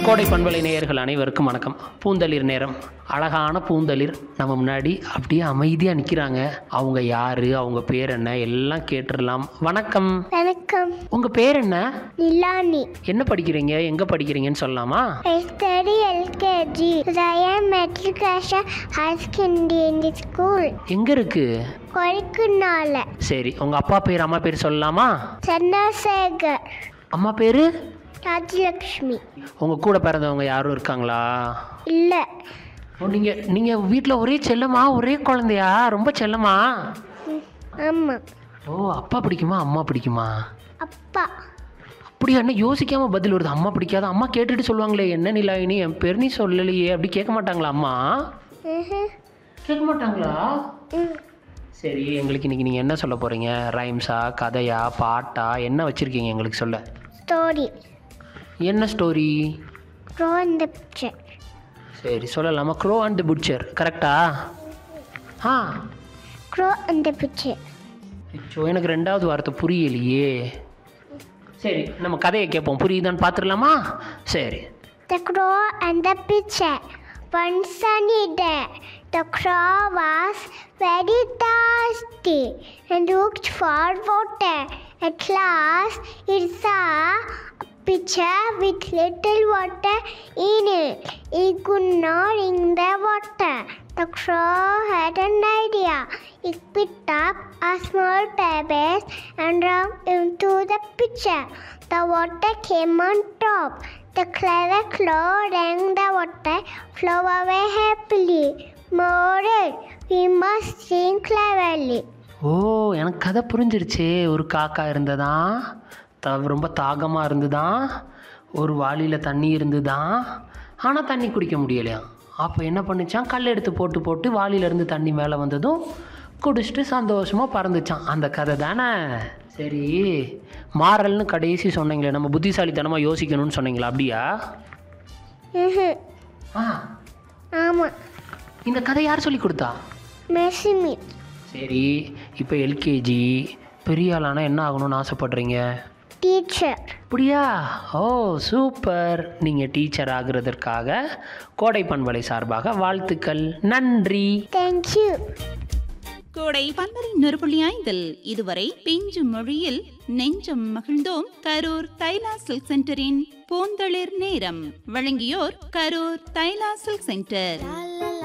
கோடை பண்பலை நேயர்கள் அனைவருக்கும் வணக்கம் பூந்தளிர் நேரம் அழகான பூந்தளிர் நம்ம முன்னாடி அப்படியே அமைதியாக நிற்கிறாங்க அவங்க யாரு அவங்க பேர் என்ன எல்லாம் கேட்டுடலாம் வணக்கம் வணக்கம் உங்கள் பேர் என்ன நிலானி என்ன படிக்கிறீங்க எங்கே படிக்கிறீங்கன்னு சொல்லலாமா I study LKG. I am matriculation high secondary in the school. எங்கே இருக்கு கொடைக்குன்னால சரி உங்கள் அப்பா பேர் அம்மா பேர் சொல்லலாமா சந்திரசேகர் அம்மா பேர் ராஜலக்ஷ்மி உங்கள் கூட பிறந்தவங்க யாரும் இருக்காங்களா இல்லை ஓ நீங்கள் நீங்கள் வீட்டில் ஒரே செல்லமா ஒரே குழந்தையா ரொம்ப செல்லமா ஆமாம் ஓ அப்பா பிடிக்குமா அம்மா பிடிக்குமா அப்பா அப்படியா என்ன யோசிக்காம பதில் வருது அம்மா பிடிக்காத அம்மா கேட்டுட்டு சொல்லுவாங்களே என்ன நிலாயினி என் பேர் நீ சொல்லலையே அப்படி கேட்க மாட்டாங்களா அம்மா ம்ஹும். கேட்க மாட்டாங்களா ம். சரி எங்களுக்கு இன்னைக்கு நீங்கள் என்ன சொல்ல போகிறீங்க ரைம்ஸா கதையா பாட்டா என்ன வச்சுருக்கீங்க எங்களுக்கு சொல்ல ஸ்டோரி என்ன ஸ்டோரி க்ரோ இந்த பிக்சர் சரி சொல்லலாமா க்ரோ அண்ட் புட்சர் கரெக்டா ஆ க்ரோ அந்த பிக்சர் அச்சோ எனக்கு ரெண்டாவது வார்த்தை புரியலையே சரி நம்ம கதையை கேட்போம் புரியுதான்னு பார்த்துடலாமா சரி The crow and the pitcher. One sunny day, the crow was very thirsty and looked for water. At last, it saw a pitcher with little water in it. He could not drink the water. The crow had an idea. He picked up a small pebble and dropped into the pitcher. The water came on top. The clever crow drank the water, flew away happily. Moral, we must think cleverly. ஓ எனக்கு கதை புரிஞ்சிருச்சே ஒரு காக்கா இருந்ததான் த ரொம்ப தாகமாக இருந்துதான் ஒரு வாளியில் தண்ணி இருந்துதான் ஆனால் தண்ணி குடிக்க முடியலையா அப்போ என்ன பண்ணுச்சான் கல் எடுத்து போட்டு போட்டு வாளியிலேருந்து தண்ணி மேலே வந்ததும் குடிச்சிட்டு சந்தோஷமாக பறந்துச்சான் அந்த கதை தானே சரி மாறல்னு கடைசி சொன்னீங்களே நம்ம புத்திசாலித்தனமாக யோசிக்கணும்னு சொன்னீங்களா அப்படியா ம்ஹும். ஆ ஆமாம் இந்த கதை யார் சொல்லி கொடுத்தா மெர்சிமி சரி இப்போ எல்கேஜி பெரிய ஆளானா என்ன ஆகணும்னு ஆசைப்படுறீங்க டீச்சர் அப்படியா ஓ சூப்பர் நீங்கள் டீச்சர் ஆகுறதற்காக கோடை பண்பலை சார்பாக வாழ்த்துக்கள் நன்றி தேங்க்யூ கோடை பன்மரை நொறுபுள்ளி ஐந்தில் இதுவரை பிஞ்சு மொழியில் நெஞ்சம் மகிழ்ந்தோம் கரூர் தைலா சில்க் சென்டரின் பூந்தளிர் நேரம் வழங்கியோர் கரூர் தைலா சில்க் சென்டர்